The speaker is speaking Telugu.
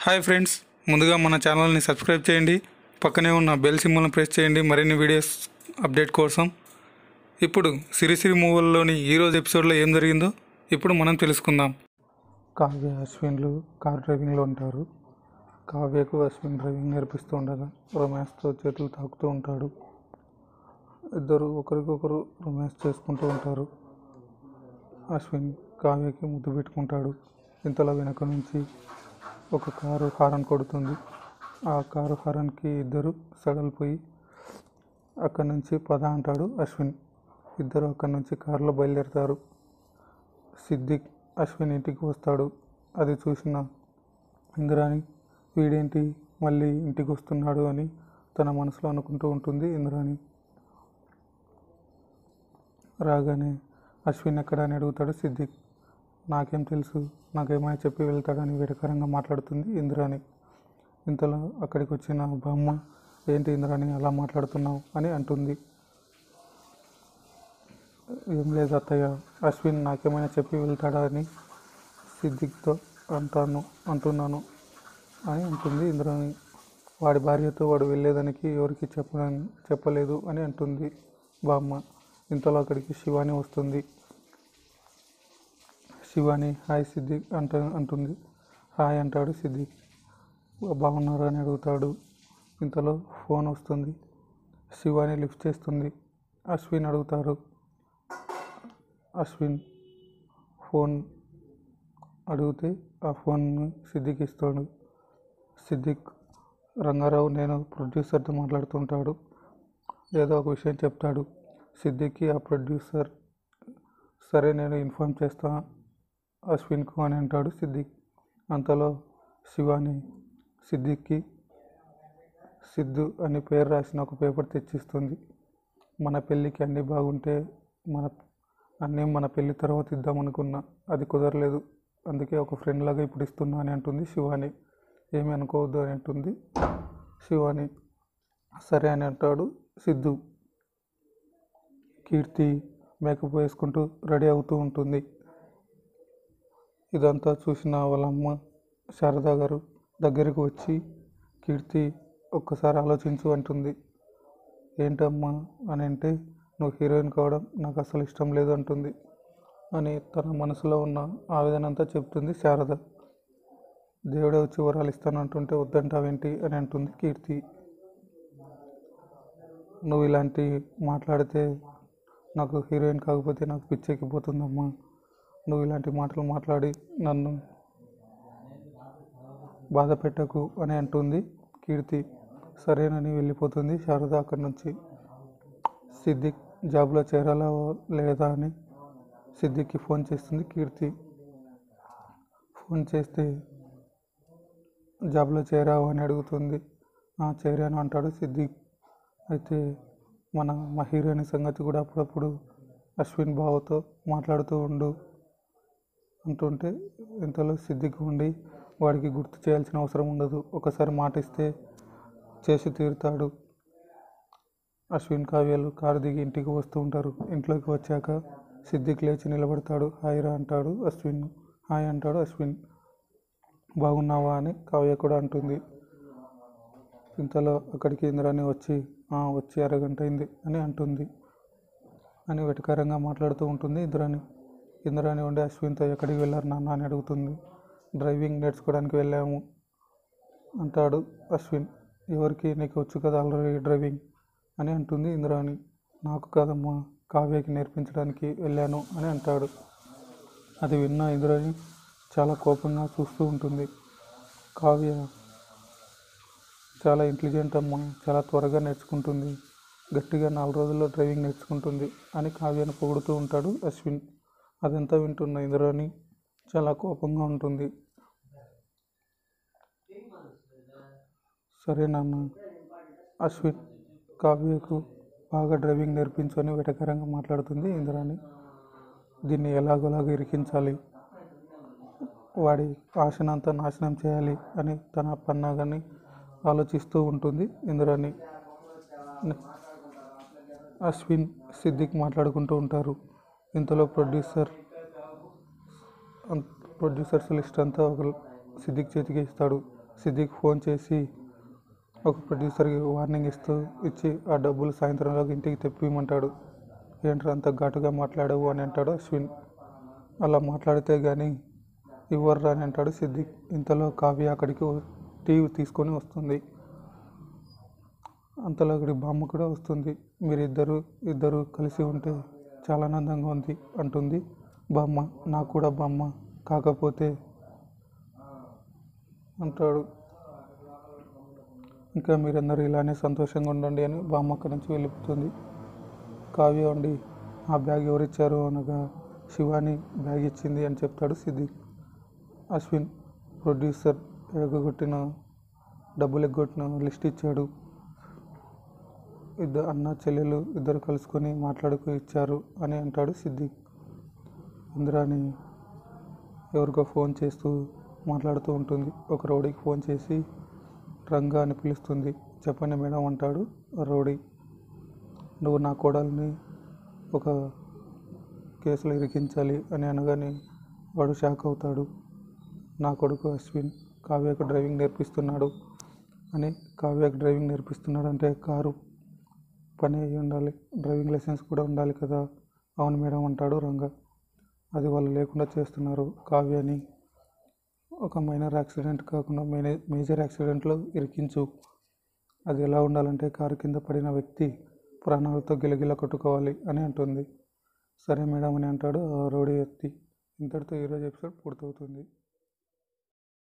హాయ్ ఫ్రెండ్స్ ముందుగా మన ఛానల్ని సబ్స్క్రైబ్ చేయండి పక్కనే ఉన్న బెల్ సింబల్ని ప్రెస్ చేయండి మరిన్ని వీడియోస్ అప్డేట్ కోసం ఇప్పుడు సిరిసిరి మూవీలోని ఈరోజు ఎపిసోడ్లో ఏం జరిగిందో ఇప్పుడు మనం తెలుసుకుందాం కావ్య అశ్విన్లు కార్ డ్రైవింగ్లో ఉంటారు కావ్యకు అశ్విన్ డ్రైవింగ్ నేర్పిస్తూ ఉండగా రొమాన్స్తో చేతులు తాకుతూ ఉంటాడు ఇద్దరు ఒకరికొకరు రొమాన్స్ చేసుకుంటూ ఉంటారు అశ్విన్ కావ్యకి ముద్దు పెట్టుకుంటాడు ఇంతలో వెనక నుంచి ఒక కారు హారన్ కొడుతుంది ఆ కారు హారన్కి ఇద్దరు సడలిపోయి అక్కడి నుంచి పద అంటాడు అశ్విన్ ఇద్దరు అక్కడి నుంచి కారులో బయలుదేరతారు సిద్దిక్ అశ్విన్ ఇంటికి వస్తాడు అది చూసిన ఇంద్రాణి వీడేంటి మళ్ళీ ఇంటికి వస్తున్నాడు అని తన మనసులో అనుకుంటూ ఉంటుంది ఇంద్రాణి రాగానే అశ్విన్ ఎక్కడ అని అడుగుతాడు సిద్దిక్ నాకేం తెలుసు నాకేమైనా చెప్పి వెళ్తాడని వెటకరంగా మాట్లాడుతుంది ఇంద్రాణి ఇంతలో అక్కడికి వచ్చిన బామ్మ ఏంటి ఇంద్రాణి అలా మాట్లాడుతున్నావు అని అంటుంది ఏం లేదు అత్తయ్య అశ్విన్ నాకేమైనా చెప్పి వెళ్తాడా అని సిద్దిక్తో అంటాను అంటున్నాను అని అంటుంది ఇంద్రాణి వాడి భార్యతో వాడు వెళ్ళేదానికి ఎవరికి చెప్పడం చెప్పలేదు అని అంటుంది బామ్మ ఇంతలో అక్కడికి శివాని వస్తుంది శివాని హాయ్ సిద్దిక్ అంట అంటుంది హాయ్ అంటాడు సిద్దిక్ బాగున్నారా అని అడుగుతాడు ఇంతలో ఫోన్ వస్తుంది శివాని లిఫ్ట్ చేస్తుంది అశ్విన్ అడుగుతారు అశ్విన్ ఫోన్ అడిగితే ఆ ఫోన్ సిద్దిక్ ఇస్తాడు సిద్దిక్ రంగారావు నేను ప్రొడ్యూసర్తో మాట్లాడుతుంటాడు ఏదో ఒక విషయం చెప్తాడు సిద్దిక్కి ఆ ప్రొడ్యూసర్ సరే నేను ఇన్ఫామ్ చేస్తా అశ్విన్కు అని అంటాడు సిద్దిక్ అంతలో శివాని సిద్దిక్కి సిద్ధు అని పేరు రాసిన ఒక పేపర్ తెచ్చిస్తుంది మన పెళ్ళికి అన్నీ బాగుంటే మన అన్నీ మన పెళ్ళి తర్వాత ఇద్దామనుకున్నా అది కుదరలేదు అందుకే ఒక ఫ్రెండ్ లాగా ఇప్పుడు ఇస్తున్నా అని అంటుంది శివాని ఏమి అనుకోవద్దు అని అంటుంది శివాని సరే అని అంటాడు సిద్ధు కీర్తి మేకప్ వేసుకుంటూ రెడీ అవుతూ ఉంటుంది ఇదంతా చూసిన వాళ్ళ అమ్మ శారదా గారు దగ్గరికి వచ్చి కీర్తి ఒక్కసారి ఆలోచించు అంటుంది ఏంటమ్మా అని అంటే నువ్వు హీరోయిన్ కావడం నాకు అసలు ఇష్టం లేదు అంటుంది అని తన మనసులో ఉన్న ఆవేదన అంతా చెప్తుంది శారద దేవుడే వచ్చి వరాలు ఇస్తానంటుంటే వద్దంటావేంటి అని అంటుంది కీర్తి నువ్వు ఇలాంటి మాట్లాడితే నాకు హీరోయిన్ కాకపోతే నాకు పిచ్చెక్కిపోతుందమ్మా నువ్వు ఇలాంటి మాటలు మాట్లాడి నన్ను బాధ పెట్టకు అని అంటుంది కీర్తి సరేనని వెళ్ళిపోతుంది శారద అక్కడి నుంచి సిద్దిక్ జాబ్లో చేరాలా లేదా అని సిద్దిక్కి ఫోన్ చేస్తుంది కీర్తి ఫోన్ చేస్తే జాబ్లో చేరావు అని అడుగుతుంది "ఆ, చేరాను అంటాడు సిద్దిక్ అయితే మన మా హీరోయిన్ సంగతి కూడా అప్పుడప్పుడు అశ్విన్ బావతో మాట్లాడుతూ ఉండు అంటుంటే ఇంతలో సిద్దికి ఉండి వాడికి గుర్తు చేయాల్సిన అవసరం ఉండదు ఒకసారి మాట ఇస్తే చేసి తీరుతాడు అశ్విన్ కావ్యాలు కారు దిగి ఇంటికి వస్తూ ఉంటారు ఇంట్లోకి వచ్చాక సిద్దిక్ లేచి నిలబడతాడు హాయ్ రా అంటాడు అశ్విన్ హాయ్ అంటాడు అశ్విన్ బాగున్నావా అని కావ్య కూడా అంటుంది ఇంతలో అక్కడికి ఇంద్రాని వచ్చి "ఆ, వచ్చి అరగంట అయింది అని అంటుంది అని వెటకారంగా మాట్లాడుతూ ఉంటుంది ఇంద్రాని ఇంద్రాని ఉండి అశ్విన్తో ఎక్కడికి వెళ్ళారు నాన్న అని అడుగుతుంది డ్రైవింగ్ నేర్చుకోవడానికి వెళ్ళాము అంటాడు అశ్విన్ ఎవరికి నీకు వచ్చు కదా ఆల్రెడీ డ్రైవింగ్ అని అంటుంది ఇంద్రాని నాకు కాదమ్మా కావ్యకి నేర్పించడానికి వెళ్ళాను అని అంటాడు అది విన్న ఇంద్రాని చాలా కోపంగా చూస్తూ ఉంటుంది కావ్య చాలా ఇంటెలిజెంట్ అమ్మ చాలా త్వరగా నేర్చుకుంటుంది గట్టిగా నాలుగు రోజుల్లో డ్రైవింగ్ నేర్చుకుంటుంది అని కావ్యను పొగుడుతూ ఉంటాడు అశ్విన్ అదంతా వింటున్న ఇంద్రాని చాలా కోపంగా ఉంటుంది సరే నాన్న అశ్విన్ కావ్యకు బాగా డ్రైవింగ్ నేర్పించు అని వెటకరంగా మాట్లాడుతుంది ఇంద్రాని దీన్ని ఎలాగోలాగా ఇరికించాలి వాడి ఆశనంతా నాశనం చేయాలి అని తన పన్నాగాన్ని ఆలోచిస్తూ ఉంటుంది ఇంద్రాని అశ్విన్ సిద్దిక్ మాట్లాడుకుంటూ ఉంటారు ఇంతలో ప్రొడ్యూసర్ ప్రొడ్యూసర్స్ లిస్ట్ అంతా ఒక సిద్దిక్ చేతికి ఇస్తాడు సిద్దిక్ ఫోన్ చేసి ఒక ప్రొడ్యూసర్కి వార్నింగ్ ఇస్తూ ఇచ్చి ఆ డబ్బులు సాయంత్రంలోకి ఇంటికి తెప్పిమంటాడు ఏంట్రా అంత ఘాటుగా మాట్లాడవు అని అంటాడు అశ్విన్ అలా మాట్లాడితే కానీ ఇవ్వర్రా అని అంటాడు సిద్దిక్ ఇంతలో కావ్య అక్కడికి టీవీ తీసుకొని వస్తుంది అంతలో అక్కడి బామ్మ కూడా వస్తుంది మీరిద్దరు ఇద్దరు కలిసి ఉంటే చాలా ఆనందంగా ఉంది అంటుంది బామ్మ నాకు కూడా బామ్మ కాకపోతే అంటాడు ఇంకా మీరందరూ ఇలానే సంతోషంగా ఉండండి అని బామ్మ అక్కడి నుంచి వెళ్ళిపోతుంది కావ్య ఉండి ఆ బ్యాగ్ ఎవరిచ్చారు అనగా శివాని బ్యాగ్ ఇచ్చింది అని చెప్తాడు సిద్దిక్ అశ్విన్ ప్రొడ్యూసర్ ఎగగొట్టిన డబ్బులు ఎగ్గొట్టిన లిస్ట్ ఇచ్చాడు ఇద్దరు అన్న చెల్లెలు ఇద్దరు కలుసుకొని మాట్లాడుకు ఇచ్చారు అని అంటాడు సిద్దిక్ ఇంద్రాని ఎవరికో ఫోన్ చేస్తూ మాట్లాడుతూ ఉంటుంది ఒక రౌడీకి ఫోన్ చేసి రంగా అని పిలుస్తుంది చెప్పండి మేడం అంటాడు ఆ రౌడీ నువ్వు నా కోడల్ని ఒక కేసులో ఇరికించాలి అని అనగానే వాడు షాక్ అవుతాడు నా కొడుకు అశ్విన్ కావ్యకు డ్రైవింగ్ నేర్పిస్తున్నాడు అని కావ్యకు డ్రైవింగ్ నేర్పిస్తున్నాడు అంటే కారు పని అయి ఉండాలి డ్రైవింగ్ లైసెన్స్ కూడా ఉండాలి కదా అవును మేడం అంటాడు రంగా అది వాళ్ళు లేకుండా చేస్తున్నారు కావ్యని ఒక మైనర్ యాక్సిడెంట్ కాకుండా మేనే మేజర్ యాక్సిడెంట్లో ఇరికించు అది ఎలా ఉండాలంటే కారు కింద పడిన వ్యక్తి ప్రాణాలతో గిలగిల కొట్టుకోవాలి అని అంటుంది సరే మేడం అని అంటాడు ఆ రౌడీ వ్యక్తి ఇంతటితో ఈరోజు ఎపిసోడ్ పూర్తవుతుంది